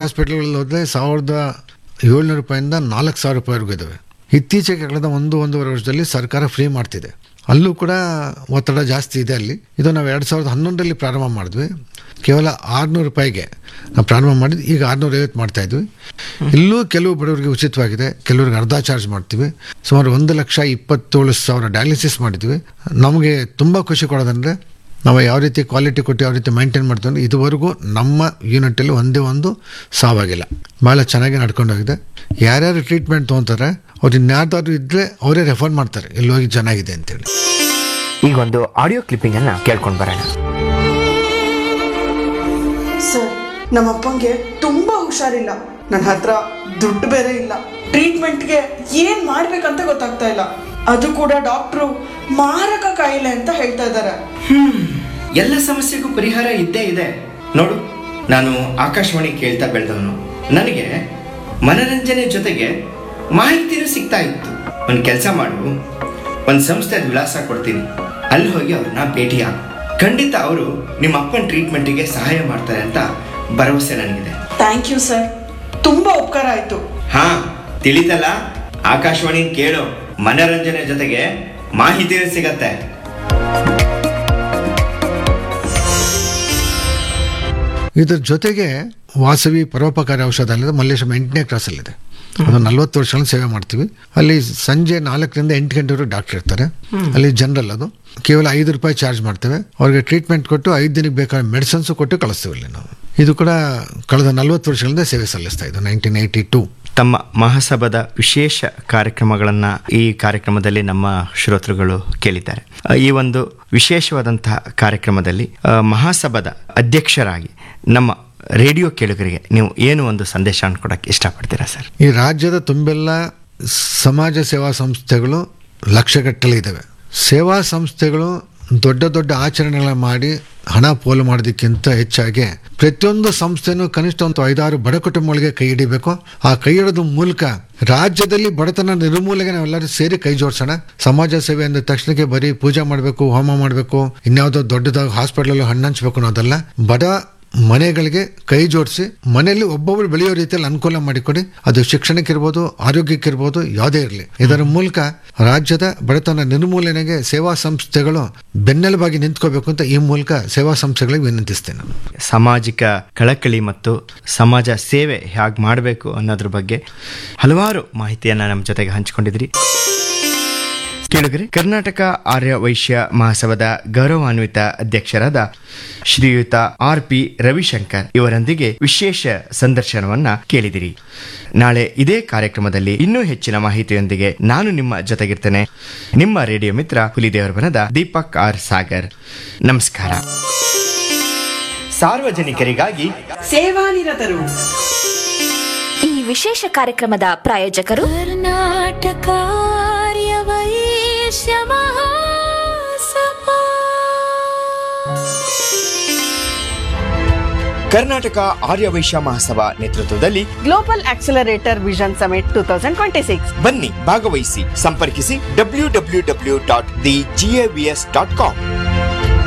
ಹಾಸ್ಪಿಟ್ಲ್ಗಳಲ್ಲಿ ಹೋದರೆ ಸಾವಿರದ ಏಳ್ನೂರು ರೂಪಾಯಿಂದ ನಾಲ್ಕು ಸಾವಿರ ರೂಪಾಯಿವರೆಗೂ ಇದ್ದಾವೆ ಇತ್ತೀಚೆಗೆ ಕಳೆದ ಒಂದು ಒಂದೂವರೆ ವರ್ಷದಲ್ಲಿ ಸರ್ಕಾರ ಫ್ರೀ ಮಾಡ್ತಿದೆ ಅಲ್ಲೂ ಕೂಡ ಒತ್ತಡ ಜಾಸ್ತಿ ಇದೆ ಅಲ್ಲಿ ಇದು ನಾವು ಎರಡು ಸಾವಿರದ ಹನ್ನೊಂದರಲ್ಲಿ ಪ್ರಾರಂಭ ಮಾಡಿದ್ವಿ ಕೇವಲ ಆರುನೂರು ರೂಪಾಯಿಗೆ ನಾವು ಪ್ರಾರಂಭ ಮಾಡಿದ್ವಿ ಈಗ ಆರುನೂರ ಐವತ್ತು ಮಾಡ್ತಾ ಇದ್ವಿ ಇಲ್ಲೂ ಕೆಲವು ಬಡವರಿಗೆ ಉಚಿತವಾಗಿದೆ ಕೆಲವರಿಗೆ ಅರ್ಧ ಚಾರ್ಜ್ ಮಾಡ್ತೀವಿ ಸುಮಾರು ಒಂದು ಲಕ್ಷ ಇಪ್ಪತ್ತೇಳು ಸಾವಿರ ಡಯಾಲಿಸಿಸ್ ಮಾಡಿದ್ವಿ ನಮಗೆ ತುಂಬ ಖುಷಿ ಕೊಡೋದಂದರೆ ನಾವು ಯಾವ ರೀತಿ ಕ್ವಾಲಿಟಿ ಕೊಟ್ಟು ಯಾವ ರೀತಿ ಮೈಂಟೈನ್ ಮಾಡ್ತೀವಿ ಅಂದ್ರೆ ಇದುವರೆಗೂ ನಮ್ಮ ಯೂನಿಟಲ್ಲಿ ಒಂದೇ ಒಂದು ಸಾವಾಗಿಲ್ಲ ಭಾಳ ಚೆನ್ನಾಗಿ ನಡ್ಕೊಂಡೋಗಿದೆ ಯಾರ್ಯಾರು ಟ್ರೀಟ್ಮೆಂಟ್ ತೊಗೊತಾರೆ ಅವ್ರು ಇನ್ಯಾರ್ದಾದ್ರು ಇದ್ದರೆ ಅವರೇ ರೆಫರ್ ಮಾಡ್ತಾರೆ ಇಲ್ಲಿ ಹೋಗಿ ಚೆನ್ನಾಗಿದೆ ಅಂತೇಳಿ ಈಗ ಒಂದು ಆಡಿಯೋ ಕ್ಲಿಪ್ಪಿಂಗ್ ಅನ್ನ ಕೇಳ್ಕೊಂಡು ಬರೋಣ ಸರ್ ನಮ್ಮ ಅಪ್ಪಂಗೆ ತುಂಬಾ ಹುಷಾರಿಲ್ಲ ನನ್ನ ಹತ್ರ ದುಡ್ಡು ಬೇರೆ ಇಲ್ಲ ಟ್ರೀಟ್ಮೆಂಟ್ಗೆ ಏನ್ ಮಾಡ್ಬೇಕಂತ ಗೊತ್ತಾಗ್ತಾ ಇಲ್ಲ ಅದು ಕೂಡ ಡಾಕ್ಟ್ರು ಮಾರಕ ಕಾಯಿಲೆ ಅಂತ ಹೇಳ್ತಾ ಇದ್ದಾರೆ ಎಲ್ಲ ಸಮಸ್ಯೆಗೂ ಪರಿಹಾರ ಇದ್ದೇ ಇದೆ ನೋಡು ನಾನು ಆಕಾಶವಾಣಿ ಕೇಳ್ತಾ ಬೆಳೆದವನು ನನಗೆ ಮನರಂಜನೆ ಜೊತೆಗೆ ಮಾಹಿತಿನೂ ಸಿಗ್ತಾ ಇತ್ತು ಒಂದು ಕೆಲಸ ಮಾಡು ಒಂದು ಸಂಸ್ಥೆ ವಿಳಾಸ ಕೊಡ್ತೀನಿ ಅಲ್ಲಿ ಹೋಗಿ ಅವ್ರನ್ನ ಭೇಟಿಯಾಗು ಖಂಡಿತ ಅವರು ನಿಮ್ಮ ಅಪ್ಪನ ಟ್ರೀಟ್ಮೆಂಟಿಗೆ ಸಹಾಯ ಮಾಡ್ತಾರೆ ಅಂತ ಭರವಸೆ ನನಗಿದೆ ಥ್ಯಾಂಕ್ ಯು ಸರ್ ತುಂಬಾ ಉಪಕಾರ ಆಯ್ತು ಹಾ ತಿಳಿತಲ್ಲ ಆಕಾಶವಾಣಿ ಕೇಳು ಮನರಂಜನೆ ಜೊತೆಗೆ ಮಾಹಿತಿನೂ ಸಿಗತ್ತೆ ಇದ್ರ ಜೊತೆಗೆ ವಾಸವಿ ಪರೋಪಕಾರಿ ಔಷಧ ಅನ್ನೋದು ಮಲ್ಲೇಶ್ವರ ಎಂಟನೇ ಕ್ಲಾಸಲ್ಲಿದೆ ಅದು ನಲ್ವತ್ತು ವರ್ಷಗಳ ಸೇವೆ ಮಾಡ್ತೀವಿ ಅಲ್ಲಿ ಸಂಜೆ ನಾಲ್ಕರಿಂದ ಎಂಟು ಗಂಟೆವರೆಗೂ ಡಾಕ್ಟರ್ ಇರ್ತಾರೆ ಅಲ್ಲಿ ಜನರಲ್ ಅದು ಕೇವಲ ಐದು ರೂಪಾಯಿ ಚಾರ್ಜ್ ಮಾಡ್ತೇವೆ ಅವ್ರಿಗೆ ಟ್ರೀಟ್ಮೆಂಟ್ ಕೊಟ್ಟು ಐದು ದಿನಕ್ಕೆ ಬೇಕಾದ ಮೆಡಿಸಿನ್ಸು ಕೊಟ್ಟು ಕಳಿಸ್ತೀವಿ ಇಲ್ಲಿ ನಾವು ಇದು ಕೂಡ ಕಳೆದ ನಲ್ವತ್ತು ವರ್ಷಗಳಿಂದ ಸೇವೆ ಸಲ್ಲಿಸ್ತಾ ಇದ್ದು ನೈನ್ಟೀನ್ ಏಯ್ಟಿ ಟೂ ತಮ್ಮ ಮಹಾಸಭಾದ ವಿಶೇಷ ಕಾರ್ಯಕ್ರಮಗಳನ್ನ ಈ ಕಾರ್ಯಕ್ರಮದಲ್ಲಿ ನಮ್ಮ ಶ್ರೋತೃಗಳು ಕೇಳಿದ್ದಾರೆ ಆ, ಈ ಒಂದು ವಿಶೇಷವಾದಂತಹ ಕಾರ್ಯಕ್ರಮದಲ್ಲಿ ಆ, ಮಹಾಸಭಾದ ಅಧ್ಯಕ್ಷರಾಗಿ ನಮ್ಮ ರೇಡಿಯೋ ಕೇಳುಗರಿಗೆ ನೀವು ಏನು ಒಂದು ಸಂದೇಶ ಕೊಡಕ್ಕೆ ಇಷ್ಟಪಡ್ತೀರಾ ಸರ್ ಈ ರಾಜ್ಯದ ತುಂಬೆಲ್ಲ ಸಮಾಜ ಸೇವಾ ಸಂಸ್ಥೆಗಳು ಲಕ್ಷಗಟ್ಟಲೆ ಇದ್ದಾವೆ ಸೇವಾ ಸಂಸ್ಥೆಗಳು ದೊಡ್ಡ ದೊಡ್ಡ ಆಚರಣೆಗಳ ಮಾಡಿ ಹಣ ಪೋಲು ಮಾಡೋದಕ್ಕಿಂತ ಹೆಚ್ಚಾಗಿ ಪ್ರತಿಯೊಂದು ಸಂಸ್ಥೆನೂ ಕನಿಷ್ಠ ಒಂದು ಐದಾರು ಬಡ ಕುಟುಂಬಗಳಿಗೆ ಕೈ ಹಿಡಿಬೇಕು ಆ ಕೈ ಹಿಡೋದ್ರ ಮೂಲಕ ರಾಜ್ಯದಲ್ಲಿ ಬಡತನ ನಿರ್ಮೂಲನೆ ನಾವೆಲ್ಲರೂ ಸೇರಿ ಕೈ ಜೋಡಿಸೋಣ ಸಮಾಜ ಸೇವೆ ಅಂದ ತಕ್ಷಣಕ್ಕೆ ಬರೀ ಪೂಜೆ ಮಾಡಬೇಕು ಹೋಮ ಮಾಡಬೇಕು ಇನ್ಯಾವುದೋ ದೊಡ್ಡದಾಗಿ ಹಾಸ್ಪಿಟಲ್ ಹಣ್ಣು ಹಂಚ್ಬೇಕು ಅನ್ನೋದಲ್ಲ ಬಡ ಮನೆಗಳಿಗೆ ಕೈ ಜೋಡಿಸಿ ಮನೆಯಲ್ಲಿ ಒಬ್ಬೊಬ್ಬರು ಬೆಳೆಯೋ ರೀತಿಯಲ್ಲಿ ಅನುಕೂಲ ಮಾಡಿಕೊಡಿ ಅದು ಶಿಕ್ಷಣಕ್ಕಿರ್ಬೋದು ಆರೋಗ್ಯಕ್ಕಿರ್ಬೋದು ಯಾವುದೇ ಇರಲಿ ಇದರ ಮೂಲಕ ರಾಜ್ಯದ ಬಡತನ ನಿರ್ಮೂಲನೆಗೆ ಸೇವಾ ಸಂಸ್ಥೆಗಳು ಬೆನ್ನೆಲುಬಾಗಿ ನಿಂತ್ಕೋಬೇಕು ಅಂತ ಈ ಮೂಲಕ ಸೇವಾ ಸಂಸ್ಥೆಗಳಿಗೆ ವಿನಂತಿಸ್ತೇನೆ ನಾನು ಸಾಮಾಜಿಕ ಕಳಕಳಿ ಮತ್ತು ಸಮಾಜ ಸೇವೆ ಹೇಗೆ ಮಾಡಬೇಕು ಅನ್ನೋದ್ರ ಬಗ್ಗೆ ಹಲವಾರು ಮಾಹಿತಿಯನ್ನ ನಮ್ಮ ಜೊತೆಗೆ ಹಂಚಿಕೊಂಡಿದ್ರಿ ಕೇಳಿದ್ರಿ ಕರ್ನಾಟಕ ಆರ್ಯ ವೈಶ್ಯ ಮಹಾಸಭಾದ ಗೌರವಾನ್ವಿತ ಅಧ್ಯಕ್ಷರಾದ ಶ್ರೀಯುತ ಆರ್ ಪಿ ರವಿಶಂಕರ್ ಇವರೊಂದಿಗೆ ವಿಶೇಷ ಸಂದರ್ಶನವನ್ನ ಕೇಳಿದಿರಿ ನಾಳೆ ಇದೇ ಕಾರ್ಯಕ್ರಮದಲ್ಲಿ ಇನ್ನೂ ಹೆಚ್ಚಿನ ಮಾಹಿತಿಯೊಂದಿಗೆ ನಾನು ನಿಮ್ಮ ಜೊತೆಗಿರ್ತೇನೆ ನಿಮ್ಮ ರೇಡಿಯೋ ಮಿತ್ರ ಹುಲಿದೇವರ ಬನದ ದೀಪಕ್ ಆರ್ ಸಾಗರ್ ನಮಸ್ಕಾರ ಸಾರ್ವಜನಿಕರಿಗಾಗಿ ಸೇವಾನಿರತರು ಈ ವಿಶೇಷ ಕಾರ್ಯಕ್ರಮದ ಪ್ರಾಯೋಜಕರು ಕರ್ನಾಟಕ ಆರ್ಯ ವೈಶ್ಯ ಮಹಾಸಭಾ ಕರ್ನಾಟಕ ಆರ್ಯ ವೈಶ್ಯ ಮಹಾಸಭಾ ನೇತೃತ್ವದಲ್ಲಿ global accelerator vision summit two thousand twenty six ಬನ್ನಿ ಭಾಗವಹಿಸಿ ಸಂಪರ್ಕಿಸಿ W W W dot the GAVS dot com